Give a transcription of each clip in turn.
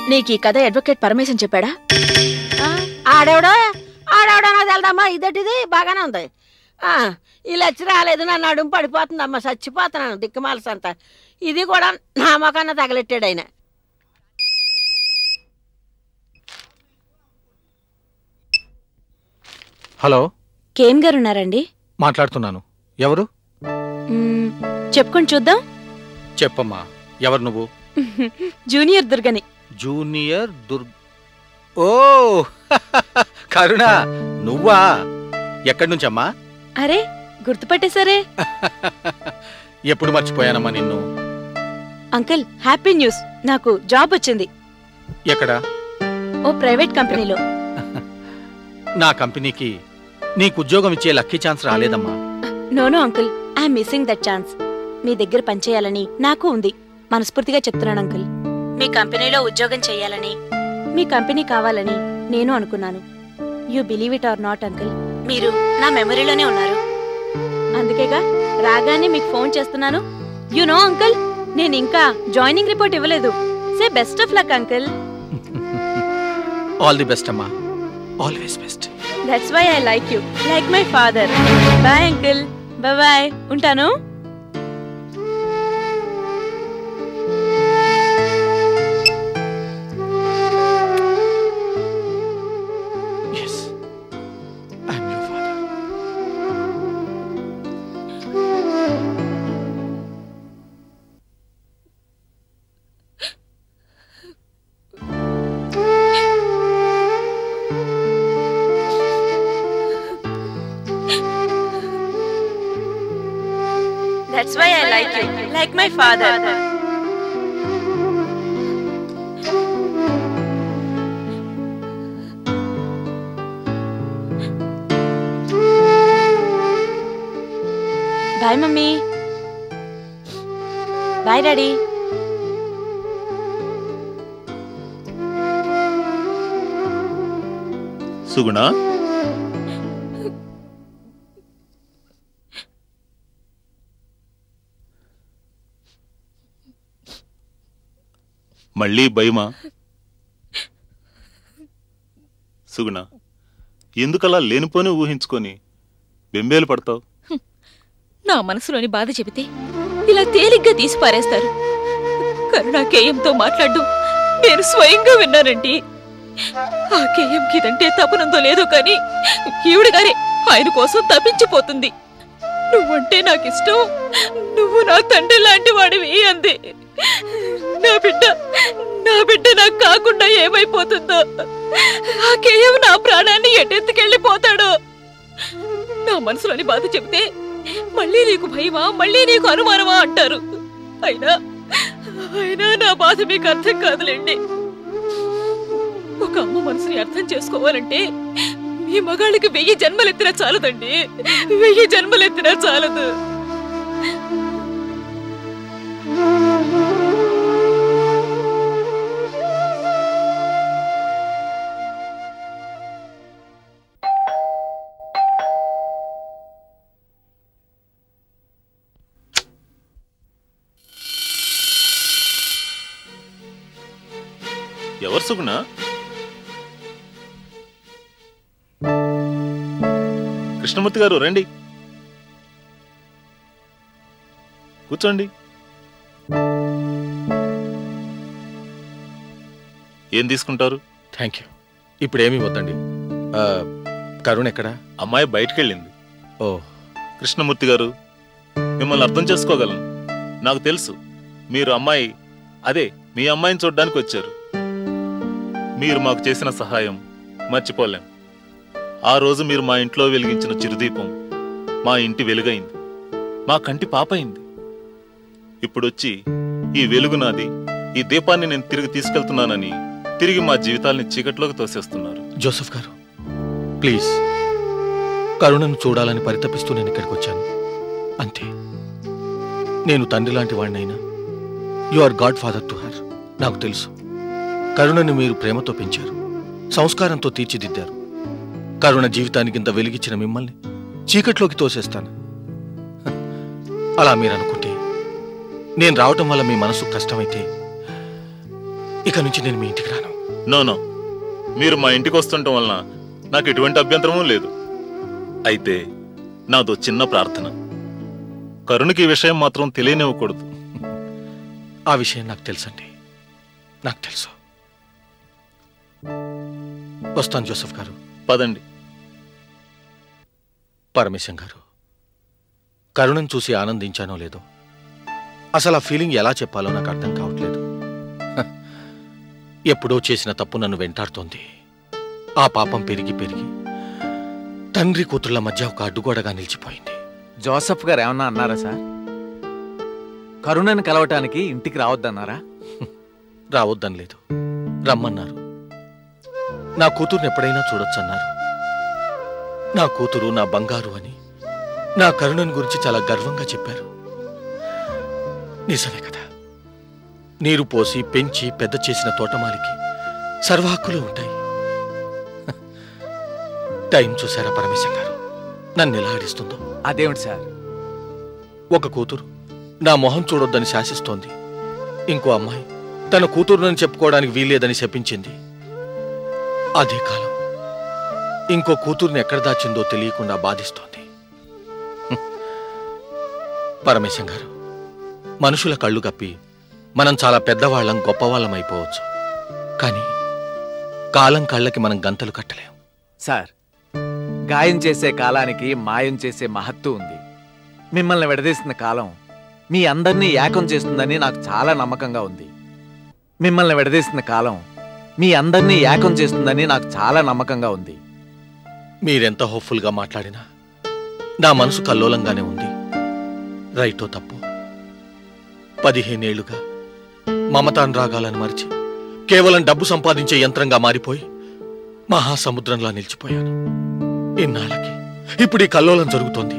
నీకు ఈ కథ అడ్వకేట్ పరమేశన్ చెప్పాడా ఆ, ఆడెవడో ఆడెవడో నాకు తెలదమ్మా ఇదటిది బాగానే ఉంది ఆ, ఈ లచ్చి రాలేదు నా నడుము పడిపోతుందమ్మా చచ్చిపోతున్నాను దిక్కుమాలసంత ఇది కూడా నా మొకన్న తగలెట్టాడు ఆయన హలో కేమ్ గారు ఉన్నారండి మాట్లాడుతున్నాను ఎవరు మ్మ్, చెప్పుకొని చూద్దాం చెప్పమ్మా ఎవరు నువ్వు జూనియర్ దుర్గని జూనియర్ దుర్గ్ ఓ కరుణ నువ్వా ఎక్కడి నుంచమ్మా అరే గుర్తుపట్టేసరే ఎప్పుడు మర్చిపోయానమ్మా నిన్ను అంకుల్ హ్యాపీ న్యూస్ నాకు జాబ్ వచ్చింది ఎక్కడ ఓ ప్రైవేట్ కంపెనీలో నా కంపెనీకి నీకు ఉద్యోగం ఇచ్చే లక్కీ ఛాన్స్ రాలేదమ్మా no no uncle I'm missing that chance మీ దగ్గర పనిచేయాలని నాకు ఉంది మనస్ఫూర్తిగా చెప్తున్నాను అంకుల్ మీ కంపెనీలో ఉద్యోగం చేయాలని మీ కంపెనీ కావాలని నేను అనుకున్నాను you believe it or not uncle మీరు నా మెమరీలోనే ఉన్నారు అందుకేగా రాగానే మీకు ఫోన్ చేస్తున్నాను యు నో అంకుల్ నేను ఇంకా జాయినింగ్ రిపోర్ట్ ఇవ్వలేదు say best of luck uncle all the best అమ్మా always best that's why I like you like my father bye uncle bye ఉంటాను yes I'm your father that's why I like you like my father bye mummy bye daddy Suguna మళ్ళీ భయమా సుగుణ ఎందుకలా లేనిపోని ఊహించుకొని బెంబేలు పడతావు నా మనసులోని బాధ చెబితే ఇలా తేలిగ్గా తీసి పారేస్తారు కరుణా కేయంతో మాట్లాడడం నేను స్వయంగా విన్నానండి ఆ కేయంకి ఇదంటే తపనందో లేదో కానీ ఈవిడగానే ఆయన కోసం తప్పించిపోతుంది నువ్వంటే నాకిష్టం నువ్వు నా తండ్రి లాంటి వాడివి అంది నా బిడ్డ నా బిడ్డ నాకు కాకుండా ఏమైపోతుందో ఆ కేయం నా ప్రాణాన్ని ఎటెత్తుకెళ్ళిపోతాడో నా మనసులోని బాధ చెబితే మళ్ళీ నీకు భయమా మళ్ళీ నీకు అనుమానమా అంటారు అయినా అయినా నా బాధ మీకు అర్థం కాదులేండి ఒక అమ్మ మనసుని అర్థం చేసుకోవాలంటే మీ మగాళ్ళకి వెయ్యి జన్మలెత్తినా చాలదండి వెయ్యి జన్మలెత్తినా చాలదు ఎవరు సుగుణ కృష్ణమూర్తి గారు రండి కూర్చోండి ఏం తీసుకుంటారు థ్యాంక్ యూ ఇప్పుడు ఏమీ వద్దండి ఆ, కరుణ్ ఎక్కడా అమ్మాయి బయటికెళ్ళింది ఓ కృష్ణమూర్తి గారు మిమ్మల్ని అర్థం చేసుకోగలను నాకు తెలుసు మీరు అమ్మాయి అదే మీ అమ్మాయిని చూడ్డానికి వచ్చారు మీరు మాకు చేసిన సహాయం మర్చిపోలేం ఆ రోజు మీరు మా ఇంట్లో వెలిగించిన చిరుదీపం మా ఇంటి వెలుగైంది మా కంటి పాపైంది ఇప్పుడొచ్చి ఈ వెలుగు నాది ఈ దీపాన్ని నేను తిరిగి తీసుకెళ్తున్నానని తిరిగి మా జీవితాల్ని చీకట్లోకి తోసేస్తున్నారు జోసెఫ్ గారు ప్లీజ్ కరుణను చూడాలని పరితపిస్తూ నేను ఇక్కడికి వచ్చాను అంతే నేను తండ్రి లాంటి వాడినైనా you are god father to her నాకు తెలుసు కరుణని మీరు ప్రేమతో పెంచారు సంస్కారంతో తీర్చిదిద్దారు కరుణ జీవితానికి ఇంత వెలిగించిన మిమ్మల్ని చీకట్లోకి తోసేస్తాను హ, అలా మీరు అనుకుంటే నేను రావటం వల్ల మీ మనసు కష్టమైతే ఇక నుంచి నేను మీ ఇంటికి రాను నో నో మీరు మా ఇంటికి వస్తుండటం వలన నాకు ఎటువంటి అభ్యంతరమూ లేదు అయితే నాదో చిన్న ప్రార్థన కరుణకి ఈ విషయం మాత్రం తెలియనివ్వకూడదు ఆ విషయం నాకు తెలుసండి నాకు తెలుసు వస్తాను జోసెఫ్ గారు పదండి పరమేశం గారు కరుణను చూసి ఆనందించానో లేదో అసలు ఆ ఫీలింగ్ ఎలా చెప్పాలో నాకు అర్థం కావట్లేదు హ. ఎప్పుడో చేసిన తప్పు నన్ను వెంటాడుతోంది ఆ పాపం పెరిగి పెరిగి తండ్రి కూతుళ్ళ మధ్య ఒక అడ్డుగోడగా నిలిచిపోయింది జోసఫ్ గారు ఏమన్నా అన్నారా సార్ కరుణను కలవటానికి ఇంటికి రావద్దన్నారా రావద్దని లేదు రమ్మన్నారు నా కూతుర్ని ఎప్పుడైనా చూడొచ్చన్నారు నా కూతురు నా బంగారు అని నా కరుణను గురించి చాలా గర్వంగా చెప్పారు నిజమే కదా నీరు పోసి పెంచి పెద్ద చేసిన తోటమాలికి సర్వ హక్కులు ఉంటాయి హ. టైం చూసారా పరమేశం గారు నన్ను ఎలా ఆడిస్తుందో అదేమిటి సార్ ఒక కూతురు నా మొహం చూడొద్దని శాసిస్తోంది ఇంకో అమ్మాయి తన కూతురునని చెప్పుకోవడానికి వీల్లేదని శపించింది అదే కాలం ఇంకో కూతుర్ని ఎక్కడ దాచిందో తెలియకుండా బాధిస్తోంది హ్మ్. పరమేశం గారు మనుషుల కళ్ళు కప్పి మనం చాలా పెద్దవాళ్ళం గొప్పవాళ్ళం అయిపోవచ్చు కానీ కాలం కళ్ళకి మనం గంతలు కట్టలేం సార్ గాయం చేసే కాలానికి మాయం చేసే మహత్తు ఉంది మిమ్మల్ని విడదీసిన కాలం మీ అందరినీ ఏకం చేస్తుందని నాకు చాలా నమ్మకంగా ఉంది మిమ్మల్ని విడదీసిన కాలం మీ అందరినీ ఏకం చేస్తుందని నాకు చాలా నమ్మకంగా ఉంది మీరెంత హోప్ఫుల్గా మాట్లాడినా నా మనసు కల్లోలంగానే ఉంది రైటో తప్పు పదిహేనేళ్లుగా మమతానురాగాలను మరిచి కేవలం డబ్బు సంపాదించే యంత్రంగా మారిపోయి మహాసముద్రంలా నిలిచిపోయాను ఇన్నాళ్ళకి ఇప్పుడు ఈ కల్లోలం జరుగుతోంది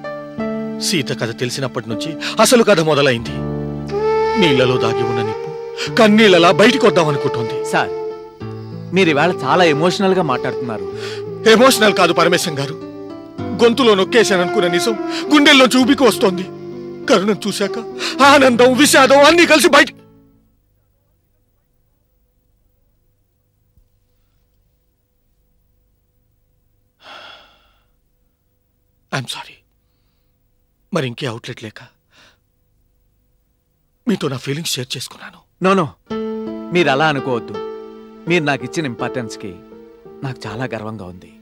సీత కథ తెలిసినప్పటి నుంచి అసలు కథ మొదలైంది నీళ్లలో దాగి ఉన్న నిప్పు కన్నీళ్ళలా బయటికి వద్దామనుకుంటోంది సార్ మీరు ఇవాళ చాలా ఎమోషనల్గా మాట్లాడుతున్నారు ఎమోషనల్ కాదు పరమేశం గారు గొంతులో నొక్కేశాననుకున్న నిజం గుండెల్లో చూపికి వస్తోంది కరుణం చూశాక ఆనందం విషాదం అన్నీ కలిసి బయట ఐఎమ్ సారీ మరి ఇంకే అవుట్లెట్ లేక మీతో నా ఫీలింగ్స్ షేర్ చేసుకున్నాను నో నో మీరు అలా అనుకోవద్దు మీరు నాకు ఇచ్చిన ఇంపార్టెన్స్కి నాకు చాలా గర్వంగా ఉంది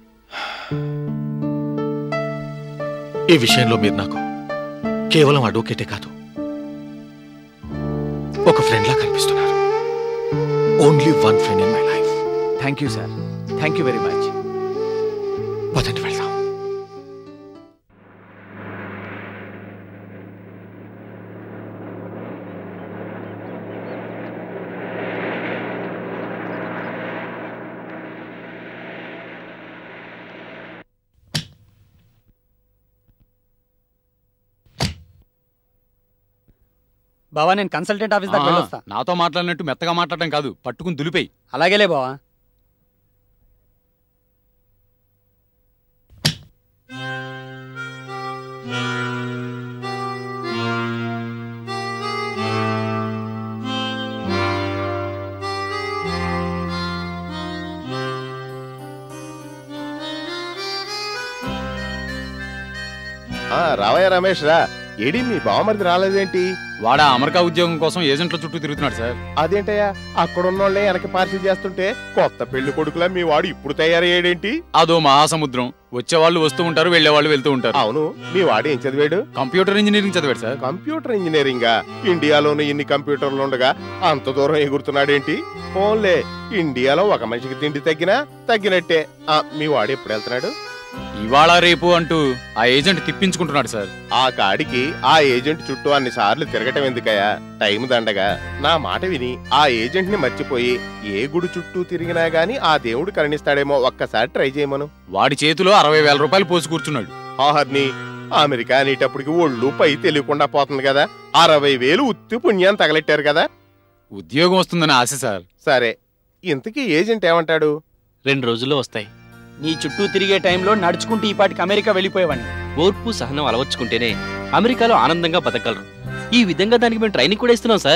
ఈ విషయంలో మీరు నాకు కేవలం అడ్వకేటే కాదు ఒక ఫ్రెండ్లా కనిపిస్తున్నారు only one friend in my life thank you sir thank you very much పదండి వెళ్దాం బావా నేను కన్సల్టెంట్ ఆఫీస్ దాకా ఆ, వెళ్ళొస్తా నాతో మాట్లాడినట్టు మెత్తగా మాట్లాడటం కాదు పట్టుకుని దులిపేయి అలాగేలే బావా ఆ రావయ్య రమేష్ రా ఏడి మీ బావమరిది రాలేదేంటి వాడా అమెరికా ఉద్యోగం కోసం ఏజెంట్ల చుట్టూ తిరుగుతున్నాడు సార్ అదేంటయ్యా అక్కడ ఉన్నోళ్ళే వెనక పార్సిల్ చేస్తుంటే కొత్త పెళ్లి కొడుకులా మీ వాడు ఇప్పుడు తయారయ్యాడేంటి అదో మహాసముద్రం వచ్చేవాళ్ళు వస్తూ ఉంటారు వెళ్ళేవాళ్ళు వెళ్తూ ఉంటారు అవును మీ వాడు ఏం చదివాడు కంప్యూటర్ ఇంజనీరింగ్ చదివాడు సార్ కంప్యూటర్ ఇంజనీరింగా ఇండియాలోనే ఇన్ని కంప్యూటర్లు ఉండగా అంత దూరం ఎగురుతున్నాడేంటి ఫోన్లే ఇండియాలో ఒక మనిషికి తిండి తగ్గినా తగ్గినట్టే ఆ, మీ వాడు ఎప్పుడు వెళ్తున్నాడు ఇవాళ రేపు అంటూ ఆ ఏజెంట్ తిప్పించుకుంటున్నాడు సార్ ఆ కాడికి ఆ ఏజెంట్ చుట్టూ అన్ని సార్లు తిరగటం ఎందుకయ్యా టైం దండగా నా మాట విని ఆ ఏజెంట్ ని మర్చిపోయి ఏ గుడి చుట్టూ తిరిగినా గాని ఆ దేవుడు కరుణిస్తాడేమో ఒక్కసారి ట్రై చేయమను వాడి చేతిలో అరవై వేల రూపాయలు పోసి కూర్చున్నాడు ఆహర్ని అమెరికా అనేటప్పటికి ఒళ్ళు పై తెలియకుండా పోతుంది కదా అరవై వేలు ఉత్తి పుణ్యాన్ని తగలెట్టారు కదా ఉద్యోగం వస్తుందని ఆశ సార్ సరే ఇంతకీ ఏజెంట్ ఏమంటాడు రెండు రోజుల్లో వస్తాయి నీ చుట్టూ తిరిగే టైంలో నడుచుకుంటూ ఈ పాటికి అమెరికా వెళ్ళిపోయేవాడిని ఓర్పు సహనం అలవర్చుకుంటేనే అమెరికాలో ఆనందంగా బతకగలరు ఈ విధంగా దానికి మేము ట్రైనింగ్ కూడా ఇస్తున్నాం సార్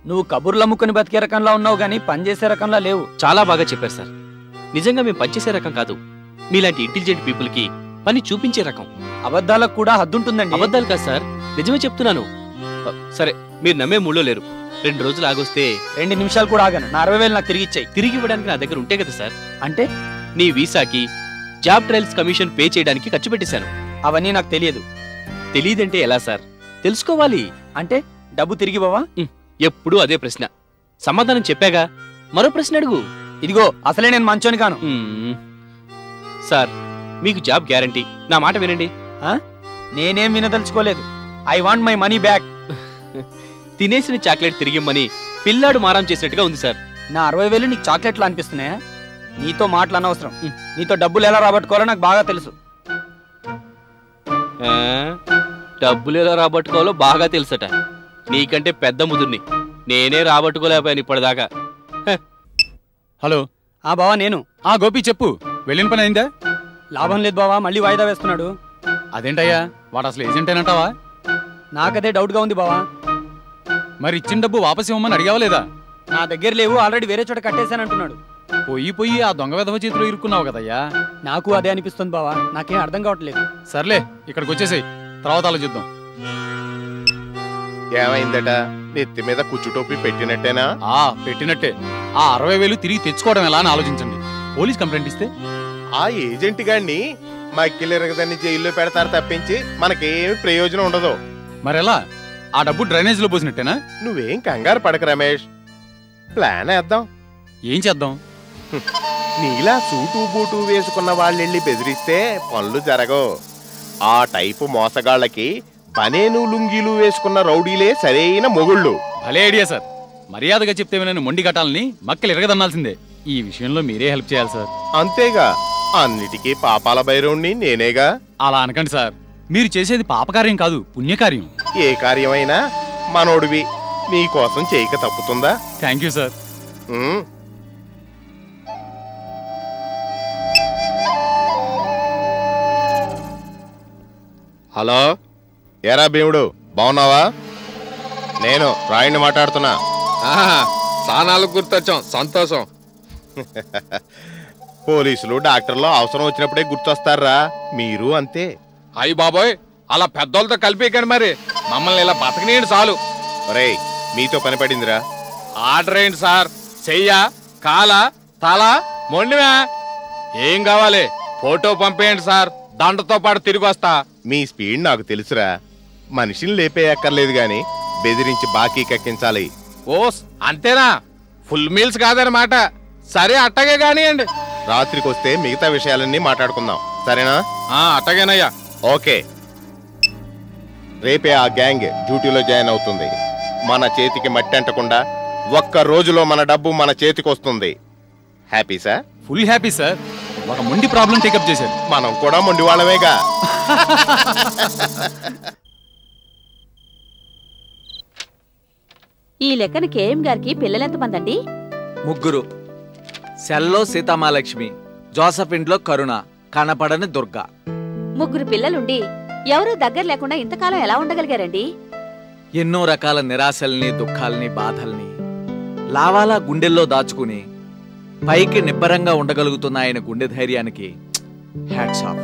నువ్వు కబుర్లు అమ్ముకుని బతికే రకంలా ఉన్నావు గానీ పని చేసే రకంలా లేవు చాలా బాగా చెప్పారు సార్ నిజంగా మేము పనిచేసే రకం కాదు మీలాంటి ఇంటెలిజెంట్ పీపుల్ కి పని చూపించే రకం అబద్ధాలకు కూడా హద్దుంటుందండి అబద్ధాలు కాదు సార్ నిజమే చెప్తున్నాను అ, సరే మీరు నమ్మే మూడో లేరు రెండు రోజులు ఆగొస్తే రెండు నిమిషాలు కూడా ఆగాను నా అరవై వేలు నాకు తిరిగి ఇచ్చాయి తిరిగి ఇవ్వడానికి నా దగ్గర ఉంటే కదా సార్ అంటే నీ వీసాకి జాబ్ ట్రయల్స్ కమిషన్ పే చేయడానికి ఖర్చు పెట్టేశాను అవన్నీ నాకు తెలియదు తెలియదంటే ఎలా సార్ తెలుసుకోవాలి అంటే డబ్బు తిరిగి బావా ఎప్పుడూ అదే ప్రశ్న సమాధానం చెప్పాగా మరో ప్రశ్న అడుగు ఇదిగో అసలే నేను మంచోని కాను మ్మ్. సార్ మీకు జాబ్ గ్యారంటీ నా మాట వినండి నేనేం వినదలుచుకోలేదు I want my money back తినేసిన చాక్లెట్ తిరిగిమ్మని పిల్లాడు మారం చేసినట్టుగా ఉంది సార్ నా అరవై వేలు నీకు చాక్లెట్లు అనిపిస్తున్నాయా నీతో మాటలు అనవసరం నీతో డబ్బులు ఎలా రాబట్టుకోవాలో నాకు బాగా తెలుసు ఆ, డబ్బులు ఎలా రాబట్టుకోవాలో బాగా తెలుసట నీకంటే పెద్ద ముదుర్ని నేనే రాబట్టుకోలేకపోయాను ఇప్పటిదాకా హలో ఆ బావా నేను ఆ గోపి చెప్పు వెళ్ళిన పని అయిందా లాభం లేదు బావా మళ్ళీ వాయిదా వేస్తున్నాడు అదేంటయ్యా వాడు అసలు ఏజెంట్ అయినట్టావా నాకదే డౌట్గా ఉంది బావా మరి ఇచ్చిన డబ్బు వాపస్ ఇవ్వమని అడిగావా లేదా నా దగ్గర లేవు ఆల్రెడీ వేరే చోట కట్టేశానంటున్నాడు పోయి పోయి ఆ దొంగ విధవ చేతిలో ఇరుక్కున్నావు కదయ్యా నాకు అదే అనిపిస్తుంది బావా నాకేం అర్థం కావట్లేదు సర్లే ఇక్కడికి వచ్చేసేయ్ తర్వాత ఆలోచిద్దాం ఏమైందట నెత్తి మీద కుచ్చు టోపీ పెట్టినట్టేనా ఆ పెట్టినట్టే ఆ అరవై వేలు తిరిగి తెచ్చుకోవడం ఎలా అని ఆలోచించండి పోలీస్ కంప్లైంట్ ఇస్తే ఆ ఏజెంట్ గాడిని మక్కిలిరగదని జైల్లో పెడతారు తప్పించి మనకేమి ప్రయోజనం ఉండదు మరెలా ఆ డబ్బు డ్రైనేజ్ లో పోసినట్టేనా నువ్వేం కంగారు పడక రమేష్ ప్లాన్ వేద్దాం ఏం చేద్దాం నీలా సూటు బూటు వేసుకున్న వాళ్ళెళ్ళి బెదిరిస్తే పనులు జరగవు ఆ టైపు మోసగాళ్ళకి బనేను లుంగీలు వేసుకున్న రౌడీలే సరైన మొగుళ్ళు భలే ఐడియా సార్ మర్యాదగా చెప్తే నేను మొండి కట్టాలని మక్కలు ఎరగదన్నాల్సిందే ఈ విషయంలో మీరే హెల్ప్ చేయాలి సార్ అంతేగా అన్నిటికీ పాపాల భైరవుణ్ణి నేనేగా అలా అనకండి సార్ మీరు చేసేది పాపకార్యం కాదు పుణ్యకార్యం ఏ కార్యమైనా మనోడివి నీ కోసం చేయక తప్పుతుందా thank you sir um, hello ఏరా భీముడు బాగున్నావా నేను రాయుడిని మాట్లాడుతున్నా స్థానాలకు గుర్తొచ్చాం సంతోషం పోలీసులు డాక్టర్లు అవసరం వచ్చినప్పుడే గుర్తొస్తారా మీరు అంతే అయ్యి బాబోయ్ అలా పెద్దోళ్ళతో కలిపేకండి మరి మమ్మల్ని ఇలా బతకనీయండి చాలు ఒరేయ్ మీతో పని పడిందిరా ఆర్డర్ ఏంటి సార్ చెయ్య కాల తల మొండివా ఏం కావాలి ఫోటో పంపేయండి సార్ దండతో పాటు తిరిగి వస్తా మీ స్పీడ్ నాకు తెలుసురా మనిషిని లేపేయక్కర్లేదు గాని బెదిరించి బాకీ కక్కించాలి ఓస్ అంతేనా ఫుల్ మీల్స్ కాదనమాట సరే అట్టగే కానివ్వండి రాత్రికి వస్తే మిగతా విషయాలన్నీ మాట్లాడుకుందాం సరేనా ఆ, అట్టగేనయ్యా ఓకే రేపే ఆ గ్యాంగ్ డ్యూటీలో జాయిన్ అవుతుంది మన చేతికి మట్టి అంటకుండా ఒక్క రోజులో మన డబ్బు మన చేతికి వస్తుంది happy sir full happy sir ఒక మొండి ప్రాబ్లం టేకప్ చేశారు మనం కూడా మొండి వాళ్ళమేగా ఈ లెక్కన కేఎం గారికి పిల్లలెంతమంది అండి ముగ్గురు సెల్లో సీతామాలక్ష్మి జోసఫ్ ఇంట్లో కరుణ కనపడని దుర్గా ముగ్గురు పిల్లలుండి ఎవరూ దగ్గర లేకుండా ఇంతకాలం ఎలా ఉండగలిగారండి ఎన్నో రకాల నిరాశల్ని దుఃఖాల్ని బాధల్ని లావాలా గుండెల్లో దాచుకుని పైకి నిబ్బరంగా ఉండగలుగుతున్న ఆయన గుండె ధైర్యానికి హ్యాట్స్ ఆఫ్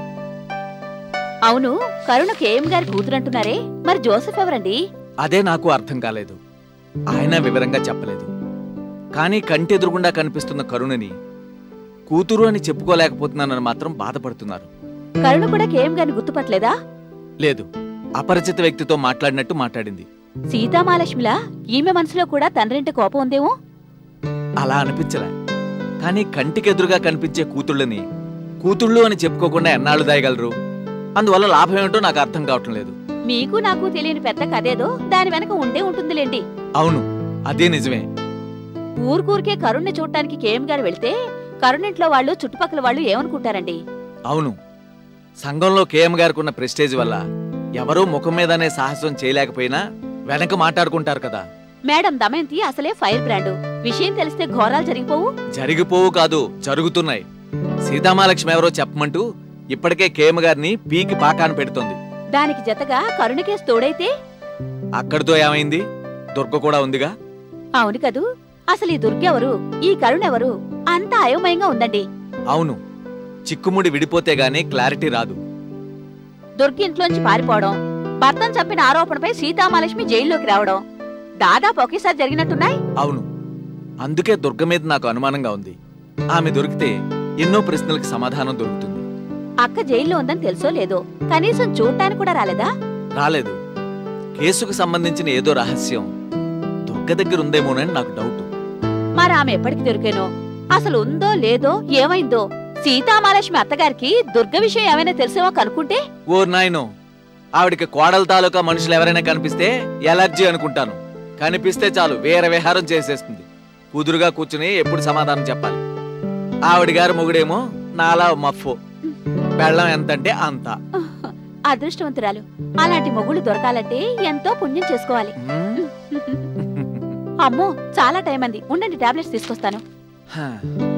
అవును కరుణ కేఎం గారి కూతురంటున్నారే మరి జోసెఫ్ ఎవరండి అదే నాకు అర్థం కాలేదు ఆయన వివరంగా చెప్పలేదు కానీ కంటెదురుగుండా కనిపిస్తున్న కరుణని కూతురు అని చెప్పుకోలేకపోతున్నానని మాత్రం బాధపడుతున్నారు కరుణ కూడా కేఎం గారిని గుర్తుపట్టలేదా లేదు అపరిచిత వ్యక్తితో మాట్లాడినట్టు మాట్లాడింది సీతామాలక్ష్మిలా ఈమె మనసులో కూడా తండ్రింటి కోపం ఉందేమో అలా అనిపించలే కానీ కంటికెదురుగా కనిపించే కూతుళ్ళని కూతుళ్ళు అని చెప్పుకోకుండా ఎన్నాళ్ళు దాయగలరు అందువల్ల లాభం ఏమిటో నాకు అర్థం కావటం లేదు మీకు నాకు తెలియని పెద్ద కథేదో దాని వెనక ఉండే ఉంటుందిలేండి అవును అదే నిజమే ఊరుకూరికే కరుణ్ణి చూడటానికి కేఎం గారు వెళ్తే కరుణింట్లో వాళ్ళు చుట్టుపక్కల వాళ్ళు ఏమనుకుంటారండి అవును సంఘంలో కేఎం గారికి ఉన్న ప్రెస్టేజ్ వల్ల ఎవరూ ముఖం మీదనే సాహసం చేయలేకపోయినా వెనక మాట్లాడుకుంటారు కదా మేడం దమయంతి అసలే ఫైర్ బ్రాండు విషయం తెలిస్తే ఘోరాలు జరిగిపోవు జరిగిపోవు కాదు జరుగుతున్నాయి సీతామాలక్ష్మి ఎవరో చెప్పమంటూ ఇప్పటికే కేఎం గారిని పీకి పాకాన పెడుతోంది దానికి జతగా కరుణకేసి తోడైతే అక్కడితో ఏమైంది దుర్గ కూడా ఉందిగా అవును కదూ అసలు ఈ దుర్గెవరు ఈ కరుణెవరు అంతా అయోమయంగా ఉందండి అవును చిక్కుముడి విడిపోతే గానీ క్లారిటీ రాదు దుర్గ ఇంట్లోంచి పారిపోవడం భర్తను చంపిన ఆరోపణపై సీతామహాలక్ష్మి జైల్లోకి రావడం దాదాపు ఒకేసారి జరిగినట్టున్నాయి అవును అందుకే దుర్గ మీద నాకు అనుమానంగా ఉంది ఆమె దొరికితే ఎన్నో ప్రశ్నలకు సమాధానం దొరుకుతుంది అక్క జైల్లో ఉందని తెలుసో లేదో కనీసం చూడటానికి కూడా రాలేదా రాలేదు కేసుకు సంబంధించిన ఏదో రహస్యం దుర్గ దగ్గర ఉందేమోనని నాకు డౌట్ మరి ఆమె ఎప్పటికి దొరికేనో అసలు ఉందో లేదో ఏమైందో సీతామహాలక్ష్మి అత్తగారికి దుర్గ విషయం ఏమైనా తెలిసేమో కనుక్కుంటే ఓ నాయనో ఆవిడికి కోడల తాలూకా మనుషులు ఎవరైనా కనిపిస్తే ఎలర్జీ అనుకుంటాను కనిపిస్తే చాలు వేరే విహారం చేసేస్తుంది కుదురుగా కూర్చుని ఎప్పుడు సమాధానం చెప్పాలి ఆవిడ గారి మొగుడేమో నాలా మఫ్ఫో బెళ్ళం ఎంతంటే అంత అదృష్టవంతురాలు అలాంటి మొగుళ్ళు దొరకాలంటే ఎంతో పుణ్యం చేసుకోవాలి అమ్మో చాలా టైం అంది ఉండండి టాబ్లెట్స్ తీసుకొస్తాను హ.